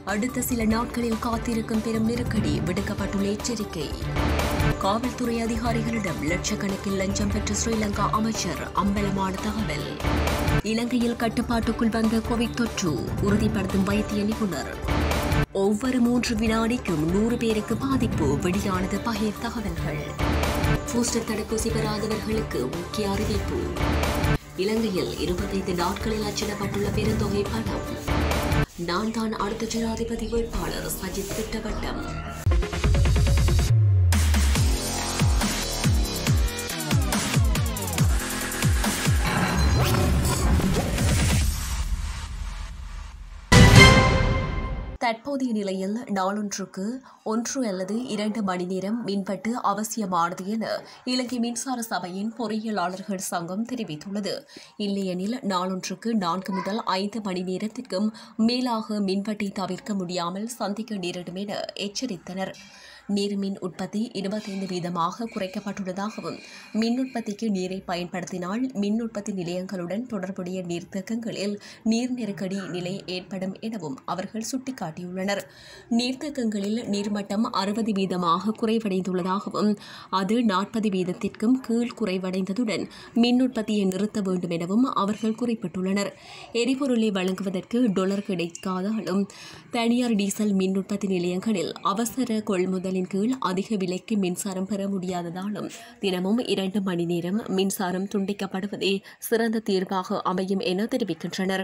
அடுத்த சில நாட்களில் காத்திருக்கும் பெரும் நெருக்கடி விடுக்கப்பட்டுள்ள எச்சரிக்கை காவல்துறை அதிகாரிகளிடம் லட்சக்கணக்கில் லஞ்சம் பெற்ற ஸ்ரீலங்கா அமைச்சர் அம்பலமான தகவல் இலங்கையில் கட்டுப்பாட்டுக்குள் வந்த கோவிட் தொற்று உறுதிப்படுத்தும் வைத்திய நிபுணர் ஒவ்வொரு மூன்று வினாடிக்கும் நூறு பேருக்கு பாதிப்பு வெளியானது பகிர் தகவல்கள் பூஸ்டர் தடுப்பூசி பெறாதவர்களுக்கு முக்கிய அறிவிப்பு இலங்கையில் இருபத்தைந்து நாட்களில் அச்சிடப்பட்டுள்ள பெருந்தொகை பணம் நான் தான் அடுத்த ஜனாதிபதி வேட்பாளர் சஜித் திட்டவட்டம் தற்போதைய நிலையில் நாளொன்றுக்கு ஒன்று அல்லது இரண்டு மணி நேரம் மின்வெட்டு அவசியமானது என இலங்கை மின்சார சபையின் பொறியியலாளர்கள் சங்கம் தெரிவித்துள்ளது இல்லையெனில் நாளொன்றுக்கு நான்கு முதல் ஐந்து மணி நேரத்திற்கும் மேலாக மின்வெட்டை தவிர்க்க முடியாமல் சந்திக்க நேரிடும் என எச்சரித்தனர் நீர்மின் உற்பத்தி இருபத்தைந்து வீதமாக குறைக்கப்பட்டுள்ளதாகவும் மின் உற்பத்திக்கு நீரை பயன்படுத்தினால் மின் உற்பத்தி நிலையங்களுடன் தொடர்புடைய நீர்த்தேக்கங்களில் நீர் நெருக்கடி நிலை ஏற்படும் எனவும் அவர்கள் சுட்டிக்காட்டியுள்ளனர் நீர்த்தேக்கங்களில் நீர்மட்டம் அறுபது வீதமாக குறைவடைந்துள்ளதாகவும் அது நாற்பது வீதத்திற்கும் கீழ் குறைவடைந்ததுடன் மின் உற்பத்தியை நிறுத்த வேண்டும் எனவும் அவர்கள் குறிப்பிட்டுள்ளனர் எரிபொருளை வழங்குவதற்கு டொலர் கிடைக்காதாலும் தனியார் டீசல் மின் உற்பத்தி நிலையங்களில் அவசர கொள்முதலின் கீழ் அதிக விலைக்கு மின்சாரம் பெற முடியாததாலும் தினமும் இரண்டு மணி நேரம் மின்சாரம் துண்டிக்கப்படுவதே சிறந்த தீர்வாக அமையும் என தெரிவிக்கின்றனர்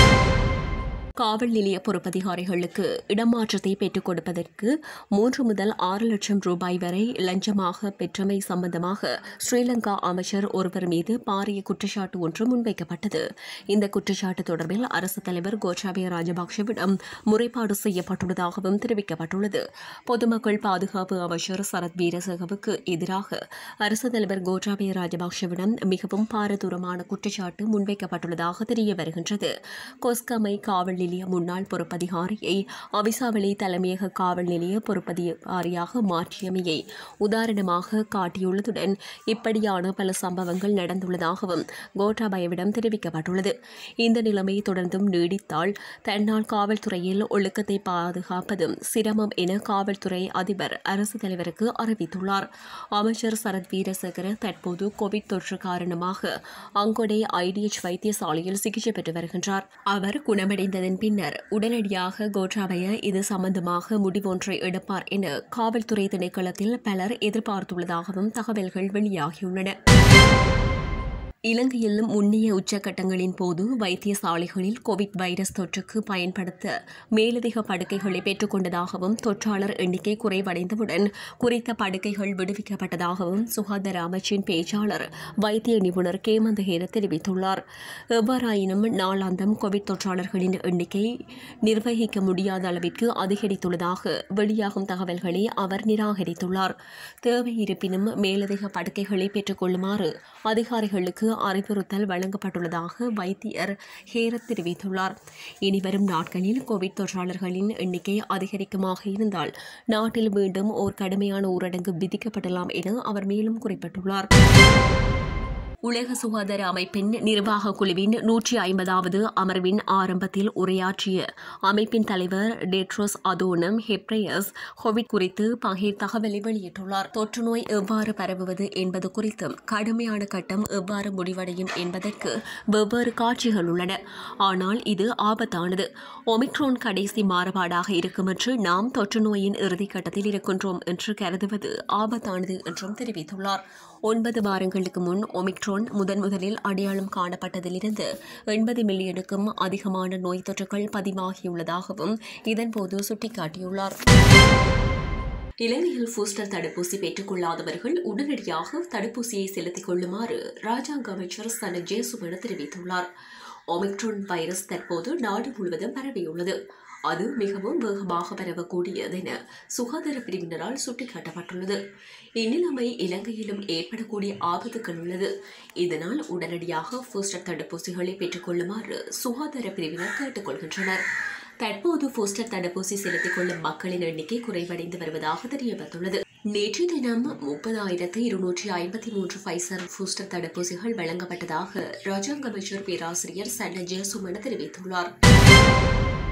காவல் நிலைய பொறுப்பதிகாரிகளுக்கு இடமாற்றத்தை பெற்றுக் கொடுப்பதற்கு மூன்று முதல் ஆறு லட்சம் ரூபாய் வரை லஞ்சமாக பெற்றமை சம்பந்தமாக ஸ்ரீலங்கா அமைச்சர் ஒருவர் மீது பாரிய குற்றச்சாட்டு ஒன்று முன்வைக்கப்பட்டது இந்த குற்றச்சாட்டு தொடர்பில் அரசு தலைவர் கோட்டாபய ராஜபக்சவிடம் முறைப்பாடு செய்யப்பட்டுள்ளதாகவும் தெரிவிக்கப்பட்டுள்ளது பொதுமக்கள் பாதுகாப்பு அமைச்சர் சரத் வீரசகவுக்கு எதிராக அரசு தலைவர் கோட்டாபய ராஜபக்சவிடம் மிகவும் பாரதூரமான குற்றச்சாட்டு முன்வைக்கப்பட்டுள்ளதாக தெரிய வருகின்றது கொஸ்கமை காவல் நிலைய முன்னாள் பொறுப்பதிகாரியை அவிசாவளி தலைமையக காவல் நிலைய பொறுப்பதிகாரியாக மாற்றியமையை உதாரணமாக காட்டியுள்ளதுடன் இப்படியான பல சம்பவங்கள் நடந்துள்ளதாகவும் கோட்டாபயவிடம் தெரிவிக்கப்பட்டுள்ளது இந்த நிலைமை தொடர்ந்தும் நீடித்தால் தன்னால் காவல்துறையில் ஒழுக்கத்தை பாதுகாப்பதும் சிரமம் என காவல்துறை அதிபர் அரசு தலைவருக்கு அறிவித்துள்ளார் அமைச்சர் சரத் வீரசேகர தற்போது கோவிட் தொற்று காரணமாக அங்கொடை ஐடிஎச் வைத்தியசாலையில் சிகிச்சை பெற்று வருகின்றார் அவர் குணமடைந்ததன் பின்னர் உடனடியாக கோட்டாபய இது சம்பந்தமாக முடிவொன்றை எடுப்பார் என காவல்துறை திணைக்களத்தில் பலர் எதிர்பார்த்துள்ளதாகவும் தகவல்கள் வெளியாகியுள்ளன இலங்கையில் முன்னைய உச்சக்கட்டங்களின் போது வைத்தியசாலைகளில் கோவிட் வைரஸ் தொற்றுக்கு பயன்படுத்த மேலதிக படுக்கைகளை பெற்றுக்கொண்டதாகவும் தொற்றாளர் எண்ணிக்கை குறைவடைந்தவுடன் குறித்த படுக்கைகள் விடுவிக்கப்பட்டதாகவும் சுகாதார அமைச்சின் பேச்சாளர் வைத்திய நிபுணர் கேமந்தஹேர தெரிவித்துள்ளார் எவ்வாறாயினும் நாளாந்தம் கோவிட் தொற்றாளர்களின் எண்ணிக்கை நிர்வகிக்க முடியாத அளவிற்கு அதிகரித்துள்ளதாக வெளியாகும் தகவல்களை அவர் நிராகரித்துள்ளார் தேவை இருப்பினும் மேலதிக படுக்கைகளை பெற்றுக்கொள்ளுமாறு அதிகாரிகளுக்கு அறிவுறுத்தல் வழங்கப்பட்டுள்ளதாக வைத்தியர் ஹேரத் தெரிவித்துள்ளார் இனிவரும் நாட்களில் கோவிட் தொற்றாளர்களின் எண்ணிக்கை அதிகரிக்குமாக இருந்தால் நாட்டில் மீண்டும் ஓர் கடுமையான ஊரடங்கு விதிக்கப்படலாம் என அவர் மேலும் குறிப்பிட்டுள்ளார் உலக சுகாதார அமைப்பின் நிர்வாக குழுவின் நூற்றி ஐம்பதாவது அமர்வின் ஆரம்பத்தில் உரையாற்றிய அமைப்பின் தலைவர் டேட்ரோஸ் அதோனம் ஹெப்ரேயஸ் கோவிட் குறித்து பகிர் தகவலை வெளியிட்டுள்ளார் தொற்று நோய் எவ்வாறு பரவுவது என்பது குறித்தும் கடுமையான கட்டம் எவ்வாறு முடிவடையும் என்பதற்கு வெவ்வேறு காட்சிகள் உள்ளன ஆனால் இது ஆபத்தானது ஒமிக்ரோன் கடைசி மாறுபாடாக இருக்கும் என்று நாம் தொற்று நோயின் இறுதிக்கட்டத்தில் இருக்கின்றோம் என்று கருதுவது ஆபத்தானது என்றும் தெரிவித்துள்ளார் ஒன்பது வாரங்களுக்கு முன் ஒமிக்ரோன் முதன் முதலில் அடையாளம் காணப்பட்டதிலிருந்து எண்பது மில்லியனுக்கும் அதிகமான நோய் தொற்றுகள் பதிவாகியுள்ளதாகவும் இதன்போது சுட்டிக்காட்டியுள்ளார் இலங்கையில் பூஸ்டர் தடுப்பூசி பெற்றுக் கொள்ளாதவர்கள் உடனடியாக தடுப்பூசியை செலுத்திக் கொள்ளுமாறு ராஜாங்க அமைச்சர் சன ஜேசுவன தெரிவித்துள்ளார் ஒமிக்ரோன் வைரஸ் தற்போது நாடு முழுவதும் பரவியுள்ளது அது மிகவும் வேகமாக பரவக்கூடியதென சுகாதார பிரிவினரால் சுட்டிக்காட்டப்பட்டுள்ளது இந்நிலைமை இலங்கையிலும் ஏற்படக்கூடிய ஆபத்துகள் உள்ளது இதனால் உடனடியாக பூஸ்டர் தடுப்பூசிகளை பெற்றுக்கொள்ளுமாறு சுகாதார பிரிவினர் கேட்டுக்கொள்கின்றனர் தற்போது பூஸ்டர் தடுப்பூசி செலுத்திக் கொள்ளும் மக்களின் எண்ணிக்கை குறைவடைந்து வருவதாக தெரியவந்துள்ளது நேற்று தினம் முப்பதாயிரத்து இருநூற்றி ஐம்பத்தி மூன்று ஃபைசர் பூஸ்டர் தடுப்பூசிகள் வழங்கப்பட்டதாக ராஜாங்க அமைச்சர் பேராசிரியர் சன்ன ஜெயசுமன தெரிவித்துள்ளார்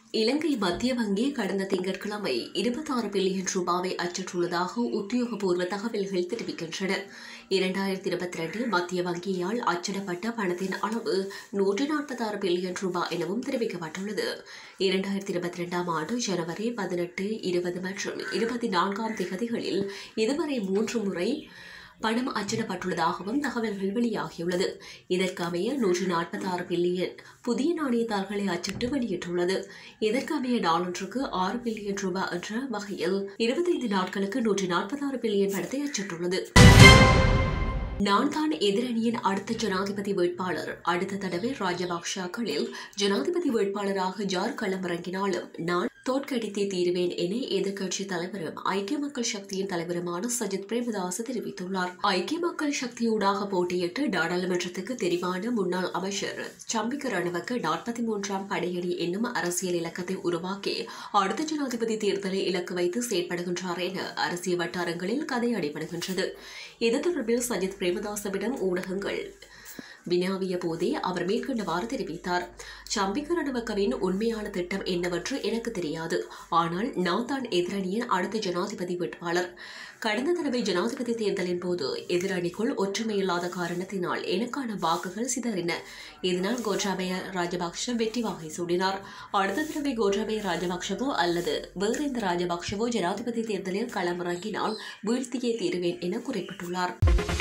இலங்கை மத்திய வங்கி கடந்த திங்கட்கிழமை இருபத்தாறு பில்லியன் ரூபாவை அச்சிட்டுள்ளதாக உத்தியோகபூர்வ தகவல்கள் தெரிவிக்கின்றன இரண்டாயிரத்தி இருபத்தி ரெண்டில் மத்திய வங்கியால் அச்சிடப்பட்ட பணத்தின் அளவு நூற்றி நாற்பத்தாறு பில்லியன் ரூபாய் எனவும் தெரிவிக்கப்பட்டுள்ளது இரண்டாயிரத்தி இருபத்தி ரெண்டாம் ஆண்டு ஜனவரி பதினெட்டு இருபது மற்றும் இருபத்தி நான்காம் திகதிகளில் இதுவரை மூன்று முறை பணம் அச்சிடப்பட்டுள்ளதாகவும் தகவல்கள் வெளியாகியுள்ளது இதற்கமைய நூற்றி நாற்பத்தாறு பில்லியன் புதிய நாணயத்தாள்களை அச்சிட்டு வெளியிட்டுள்ளது இதற்கமைய நாளொன்றுக்கு ஆறு பில்லியன் ரூபாய் என்ற வகையில் இருபத்தைந்து நாட்களுக்கு நூற்றி நாற்பத்தாறு பில்லியன் பணத்தை அச்சிட்டுள்ளது நான் தான் எதிரணியின் அடுத்த ஜனாதிபதி வேட்பாளர் அடுத்த தடவை ராஜபக்ஷாக்களில் ஜனாதிபதி வேட்பாளராக ஜார் களமிறங்கினாலும் நான் தோற்கடித்தே தீருவேன் என எதிர்க்கட்சி தலைவரும் ஐக்கிய மக்கள் சக்தியின் தலைவருமான சஜித் பிரேமதாஸ் தெரிவித்துள்ளார் ஐக்கிய மக்கள் சக்தியூடாக போட்டியிட்டு நாடாளுமன்றத்துக்கு தெரிவான முன்னாள் அமைச்சர் சம்பிக்க ரணவக்கு நாற்பத்தி மூன்றாம் படையணி என்னும் அரசியல் இலக்கத்தை உருவாக்கி அடுத்த ஜனாதிபதி தேர்தலை இலக்கு வைத்து செயற்படுகின்றார் என அரசியல் வட்டாரங்களில் கதை அடிபடுகின்றது இது தொடர்பில் சஜித் பிரேமதாசவிடம் ஊடகங்கள் வினாவிய போதே அவர் மேற்கொண்டவாறு தெரிவித்தார் சம்பிக்க ரணவக்கவின் உண்மையான திட்டம் என்னவென்று எனக்கு தெரியாது ஆனால் நான் தான் எதிரணியின் அடுத்த ஜனாதிபதி வேட்பாளர் கடந்த தடவை ஜனாதிபதி தேர்தலின் போது எதிரணிக்குள் ஒற்றுமை இல்லாத காரணத்தினால் எனக்கான வாக்குகள் சிதறின இதனால் கோட்டாபய ராஜபக்ஷ வெற்றி வாகை சூடினார் அடுத்த தடவை கோட்டாபய ராஜபக்ஷவோ அல்லது வேறு எந்த ராஜபக்ஷவோ ஜனாதிபதி தேர்தலில் களமிறங்கினால் வீழ்த்தியே தீருவேன் என குறிப்பிட்டுள்ளார்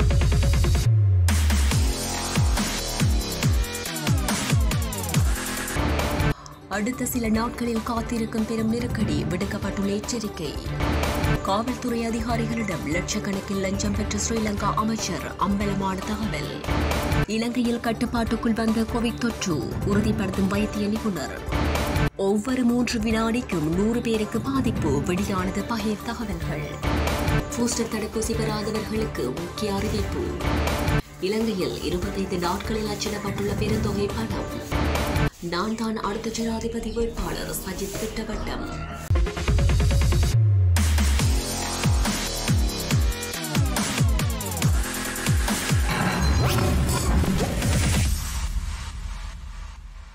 அடுத்த சில நாட்களில் காத்திருக்கும் பெரும் நெருக்கடி விடுக்கப்பட்டுள்ள எச்சரிக்கை காவல்துறை அதிகாரிகளிடம் லட்சக்கணக்கில் லஞ்சம் பெற்ற ஸ்ரீலங்கா அமைச்சர் அம்பலமான தகவல் இலங்கையில் கட்டுப்பாட்டுக்குள் வந்த கோவிட் தொற்று உறுதிப்படுத்தும் வைத்திய நிபுணர் ஒவ்வொரு மூன்று வினாடிக்கும் நூறு பேருக்கு பாதிப்பு வெளியானது பகிர் தகவல்கள் பூஸ்டர் தடுப்பூசி பெறாதவர்களுக்கு முக்கிய அறிவிப்பு இலங்கையில் இருபத்தைந்து நாட்களில் அச்சிடப்பட்டுள்ள பெருந்தொகை பணம் நான் தான் அடுத்த ஜனாதிபதி வேட்பாளர் சஜித் திட்டவட்டம்